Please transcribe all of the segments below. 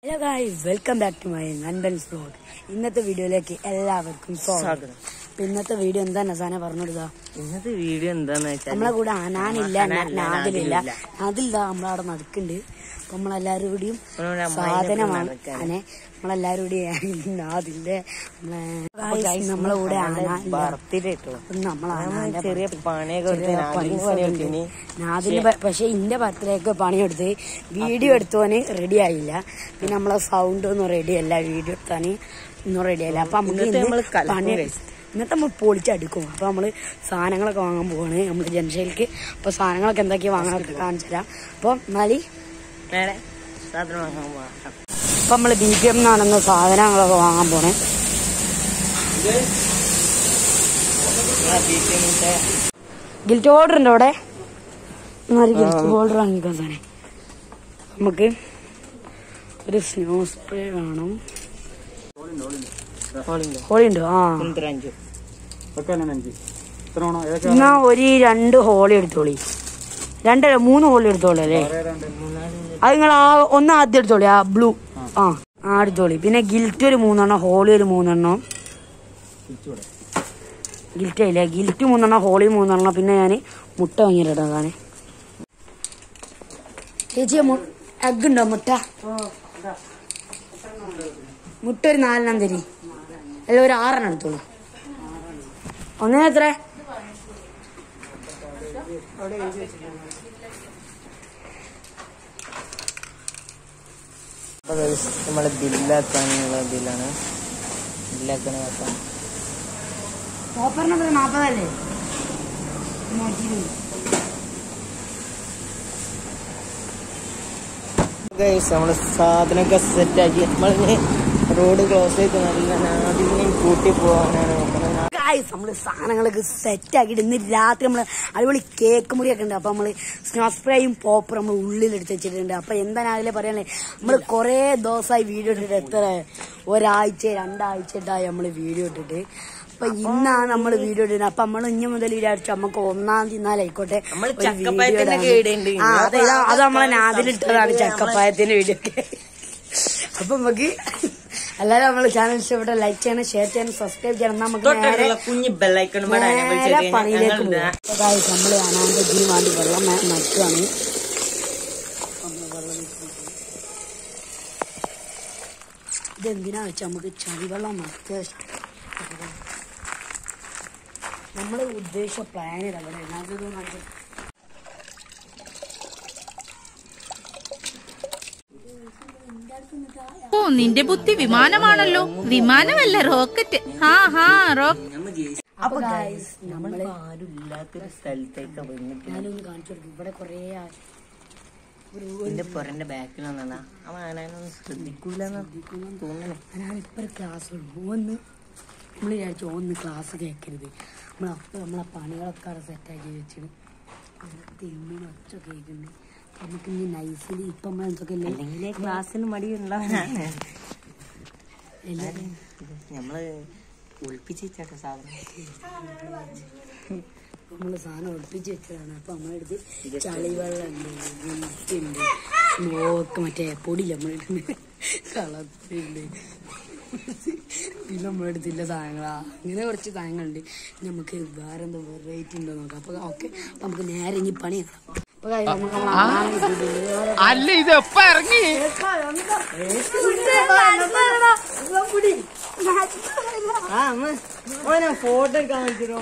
Hello guys welcome back to my നൻബൻസ് blog ഇന്നത്തെ വീഡിയോയിലേക്ക് എല്ലാവർക്കും സ്വാഗതം സ്വാഗതം. അപ്പൊ ഇന്നത്തെ വീഡിയോ എന്താ നസാന പറഞ്ഞെടുക്കുക ഇന്നത്തെ വീഡിയോ എന്താന്ന് വെച്ചാൽ നമ്മളെ കൂടെ അനാനില്ല അനാനില്ല, നാദിലില്ല നാദിലില്ല. നാദിലിതാ നമ്മളവിടെ നടക്കുന്നുണ്ട് അപ്പൊ നമ്മളെല്ലാരും കൂടിയും നമ്മളെ അമ്മായിനെ സാധനമാണ് നടക്കാണ്. അനെ നമ്മളെല്ലാരും കൂടി നാദില്ലേ നമ്മളെ നമ്മളെ കൂടെ അനാനില്ല ബർത്ത്ഡേ കേട്ടോ അപ്പൊ നമ്മളെ നമ്മള് അനാന്റെ ചെറിയ പണിയൊക്കെ ചെറിയ കൊടുത്ത് നാട്ടിൽ പൈസ പണി ഉണ്ട്. കൊടുത്തിനി നാദിന് പ- പക്ഷെ ഇന്റെ ബർത്ത്ഡേക്ക് പണിയെടുത്ത് വീഡിയോ എടുത്തോന് റെഡി ആയില്ല പിന്നെ നമ്മളെ സൗണ്ട് ഒന്നും റെഡി അല്ല വീഡിയോ എടുത്താന് ഒന്നും റെഡി ആയില്ല അപ്പൊ നമുക്ക് ഇന്നത്തെ ഇന്ന് നമ്മള് കലക്കും പണി guys. ഇന്നത്തെ നമ്മൾ പൊളിച്ചടുക്കും അപ്പൊ നമ്മള് സാധനങ്ങളൊക്കെ വാങ്ങാൻ പോവാണ് നമ്മള് ജനശയിലേക്ക് അപ്പൊ സാധനങ്ങളൊക്കെ എന്തൊക്കെയാ വാങ്ങാൻ കാണിച്ചു തരാം അപ്പൊ എന്നാല് നേരെ സാധനം വാങ്ങാൻ പോകാം ഇപ്പൊ നമ്മള് ബി പി എം നടന്ന സാധനങ്ങളൊക്കെ വാങ്ങാൻ പോണേ ഗിൽറ്റ് ഹോൾഡർ ഉണ്ടോ അവിടെ എന്നാല് ഗിൽറ്റ് ഹോൾഡർ വാങ്ങിക്കാൻ സാധനം നമുക്ക് ഒരു സ്നോ സ്പ്രേ വേണം ഹോളി ഉണ്ടോ ആ കുന്തരഞ്ചു അഞ്ച് എത്ര വേണം ഏതൊക്കെ എന്നാ ഒരു രണ്ട് ഹോളി എടുത്തോളി രണ്ടല്ല മൂന്ന് ഹോളി എടുത്തോളൂ അല്ലേ അത് നിങ്ങൾ ആ ഒന്ന് ആദ്യം എടുത്തോളി ആ ബ്ലൂ ആ ആ എടുത്തോളി പിന്നെ ഗിൽറ്റ് ഒരു മൂന്നെണ്ണം ഹോളി ഒരു മൂന്നെണ്ണം തിരിച്ചുവിടെ ഗിൽറ്റ് ഇല്ല ഗിൽറ്റ് മൂന്നെണ്ണം ഹോളി മൂന്നെണ്ണം പിന്നെ ഞാൻ മുട്ട വാങ്ങിയിട്ടാണ് ചേച്ചി എഗ് ഉണ്ടോ മുട്ട മുട്ട ഒരു നാലെണ്ണം തരി അല്ല ഒരു ആറെണ്ണം എടുത്തോളൂ ഒന്നിനെ എത്ര അപ്പൊ guys, നമ്മളെ ബില്ലാക്കാനുള്ള ബില്ലാണ് ബില്ലാക്കണ വെക്കാം ഓഫറിന് എത്ര നാപ്പതല്ലേ ഗൈസ് നമ്മള് സാധനമൊക്കെ സെറ്റാക്കി നമ്മളിനി റോഡ് ക്ലോസ് ചെയ്ത് നല്ല നാടിനെയും കൂട്ടി പോകാനാണ് നോക്കുന്നത് ഗായ്സ് നമ്മള് സാധനങ്ങളൊക്കെ സെറ്റ് ആക്കിയിട്ട് ഇന്ന് രാത്രി നമ്മള് അടിപൊളി കേക്ക് മുറിയൊക്കെ ഉണ്ട് അപ്പൊ നമ്മള് സ്നോ സ്പ്രേയും പോപ്പറും നമ്മൾ ഉള്ളിലെടുത്ത് വെച്ചിട്ടുണ്ട് അപ്പൊ എന്താണ് അതിലെ പറയാനേ നമ്മള് കൊറേ ദിവസമായി വീഡിയോ ഇട്ടിട്ട് എത്ര ഒരാഴ്ച രണ്ടാഴ്ച ഇട്ടായി നമ്മള് വീഡിയോ ഇട്ടിട്ട് അപ്പൊ ഇന്നാണ് നമ്മൾ വീഡിയോ ഇടുന്നത് അപ്പൊ നമ്മൾ ഇനി മുതൽ വിചാരിച്ചു നമുക്ക് ഒന്നാം തീയതി നാലായിക്കോട്ടെ നമ്മള് ഒരു video ചക്കപ്പഴത്തിന്റെ ഇടാന്ന്. കേടുണ്ട്. ആ അതെ ഇതാ- അത് നമ്മളെ നാദിലിട്ടതാണ് ചക്കപ്പായത്തിന്റെ വീഡിയോ ഒക്കെ അപ്പൊ നമുക്ക് എല്ലാരും നമ്മളെ ചാനൽ ഇഷ്ടപ്പെട്ട ലൈക്ക് ചെയ്യണം ഷെയർ ചെയ്യണം സബ്സ്ക്രൈബ് ചെയ്യണം നമുക്ക് നേരെ തൊട്ടടുത്തുള്ള കുഞ്ഞ് ബെല്ലൈക്കണും നേരെ പണിയിലേക്ക് പോകാം അതായത് നമ്മള് അനാന്റെ ഇതിന് വേണ്ടി വെള്ളം നട്ടുവാണ് ഇതെന്തിനാ വെച്ചാ നമുക്ക് ചളിവെള്ളം അത്യാവശ്യം നമ്മള് ഉദ്ദേശിച്ച പ്ലാനിൽ അവിടെ അതിനകത്ത് കാണിച്ചു ഓ നിന്റെ ബുദ്ധി വിമാനമാണല്ലോ വിമാനമല്ല റോക്കറ്റ് ഹാ ഹാ റോക്കറ്റ് അപ്പൊ ഗൈസ് നമ്മള് ആരും ഇല്ലാത്തൊരു സ്ഥലത്തേക്ക് വന്നിട്ട് ഞാനൊന്ന് കാണിച്ചു കൊടുക്കും ഇവിടെ കൊറേ ആ- ഒരു എന്റെ പൊരന്റെ ബാക്കിൽ വന്നതാ അവൻ ആനൊന്നും ശ്രദ്ധിക്കൂലെന്ന് തോന്നണേ ഞാനിപ്പോ ഒരു ക്ലാസ് ഒന്ന് നമ്മൾ വിചാരിച്ചു ഒന്ന് ക്ലാസ് കേൾക്കരുത് നമ്മൾ അപ്പോൾ നമ്മളെ പണികളൊക്കെ അവിടെ സെറ്റാക്കി വെച്ചിട്ട് തിമ്മിന് ഒച്ച കേൾക്കുന്നുണ്ട് നമുക്ക് ഇനി നൈസിൽ ഇപ്പം നമ്മൾ എന്തൊക്കെ അല്ലേ അല്ലെങ്കിൽ ക്ലാസ്സിന് മടിയുള്ളവനാണ് എല്ലാവരും നമ്മള് ഒളിപ്പിച്ച് വെച്ചാട്ടോ സാധനം നമ്മൾ സാധനം ഒളിപ്പിച്ച് വെച്ചതാണ് അപ്പം നമ്മളെടുത്ത് ചളിവെള്ളം ഉണ്ട് ഗിൽറ്റുണ്ട് സ്മോക്ക് മറ്റേ പൊടിയില്ല നമ്മളിടുന്നത് കളറുണ്ട് പിന്നെ നമ്മളെടുത്തില്ല സാധനങ്ങളാ അങ്ങനെ കുറച്ച് സാധനങ്ങളുണ്ട് ഇനി നമുക്ക് വേറെ എന്തോ വെറൈറ്റി ഉണ്ടോ നോക്കാം അപ്പൊ ഓക്കെ അപ്പൊ നമുക്ക് നേരെ ഇനി പണി കാണാം അപ്പൊ guys, നമുക്ക് നമ്മളെ അമ്മാനെ കിട്ടിയിട്ടുണ്ട്. അല്ല ഇത് എപ്പ ഇറങ്ങി ആ അമ്മ ഓനെ ഫോട്ടോ എടുക്കാൻ വെച്ചിട്ടോ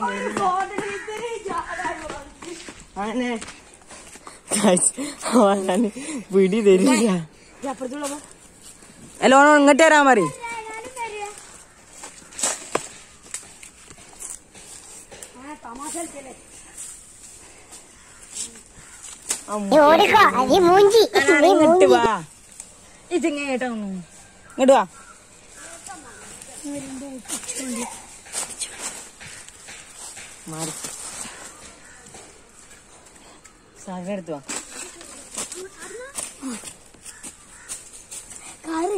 ആനെ അവനാണ് പിടി തരില്ല ഈ അപ്പുറത്തുള്ള പോ. അല്ല ഓനോ ഇങ്ങോട്ട് തരാൻ മതി ആ, തമാശ കളിക്കല്ലേ. ഇങ്ങോട്ട് വാ ഇതെങ്ങോട്ടാ ഇങ്ങോട്ട് വാ മാറി സാധനം എടുത്തു വാ കാറ്.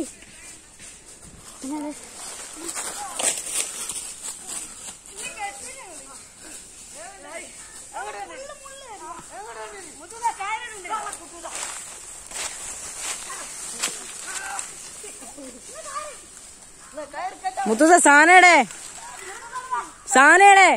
മുത്തൂസ സാനയുടെ സാനയുടെ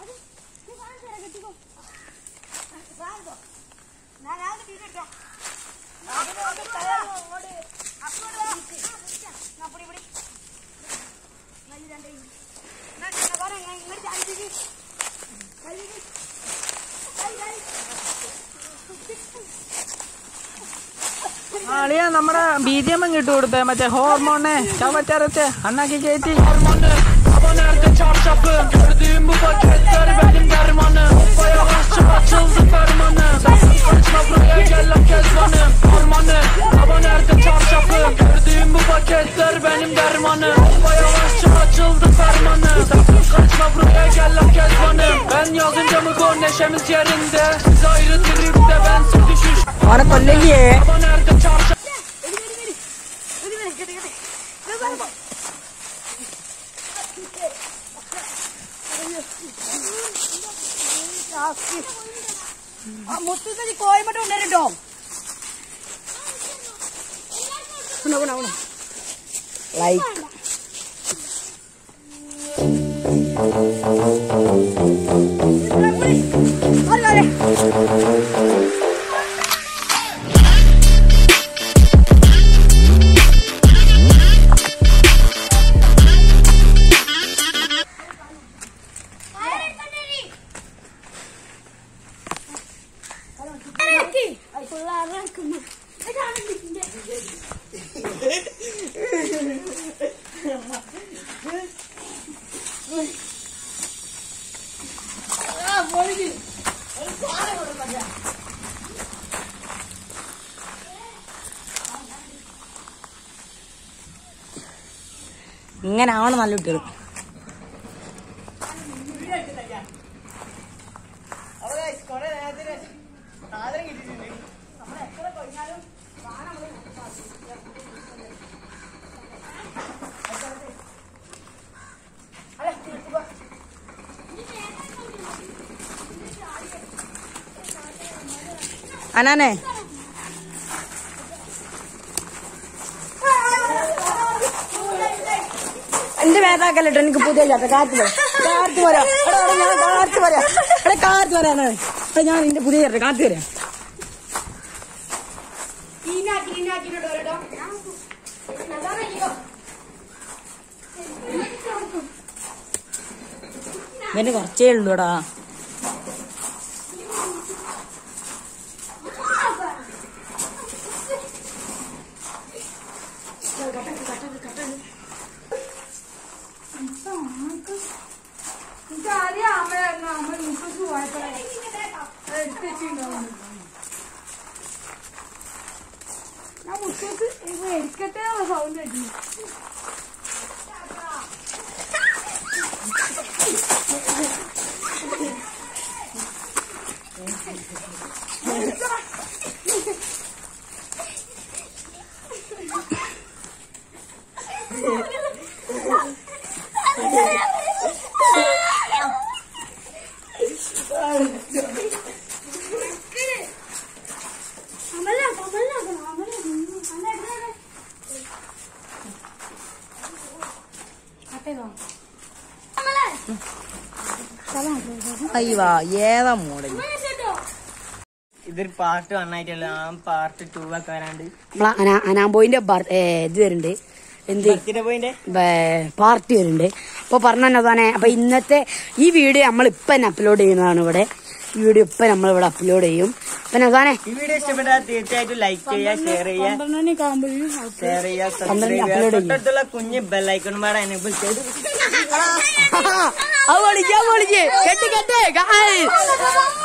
അളിയാ നമ്മുടെ ബി ജി എം കിട്ടു കൊടുത്തേ മറ്റേ ഹോർമോണെ ചവച്ചരച്ച് അണ്ണാക്കി കയറ്റി അവനെ കൊല്ലെങ്കിൽ മൊത്തത്തിൽ കോയമ്പട്ട് കൊണ്ടുവരട്ടോ ലൈക്ക് ഇങ്ങനെ ആവണം നല്ല കുട്ടികൾ അനാനെ എന്റെ മേത്താക്കല്ലോ എനിക്ക് പുതിയ ചാത്ത കാറ്റ് പോരാ കാറ്റ് പോരാ എടാ, എടാ, ഞാൻ കാറ്റ് പോരാ എടാ കാറ്റ് പോരാ എടാ ഞാൻ എന്റെ പുതിയ ചേട്ടൻ കാറ്റ് വരാം ഇവന്റെ കുറച്ചേ ഉള്ളൂടാ അയ്യവാ ഏതാ മോഡൽ ഇതൊരു പാർട്ട് വൺ ആയിട്ടുള്ള ആ പാർട്ട് ടൂ ഒക്കെ വരാണ്ട് നമ്മളെ അനാമ്പോയിന്റെ ഇത് വരുന്നുണ്ട് എന്ത് ബർത്ത്ഡേ പോയിന്റെ പാർട്ടി വരുന്നുണ്ട് അപ്പൊ പറഞ്ഞതാണ് അപ്പൊ ഇന്നത്തെ ഈ വീഡിയോ നമ്മൾ ഇപ്പൊ തന്നെ അപ്ലോഡ് ചെയ്യുന്നതാണ് ഇവിടെ ഈ വീഡിയോ ഇപ്പൊ നമ്മൾ ഇവിടെ അപ്ലോഡ് ചെയ്യും അപ്പൊ നസാനെ ഈ വീഡിയോ ഇഷ്ടപ്പെട്ടാൽ തീർച്ചയായിട്ടും ലൈക്ക് ചെയ്യുക ഷെയർ ചെയ്യുക ഷെയർ ചെയ്യുക സബ്സ്ക്രൈബ് ചെയ്യുക upload ചെയ്യും. തൊട്ടടുത്തുള്ള കുഞ്ഞ് ബെല്ലൈക്കൺ പാടെ എനേബിൾ ചെയ്ത് അത് വിളിക്കാൻ വിളിച്ച് കെട്ടി കെട്ടേ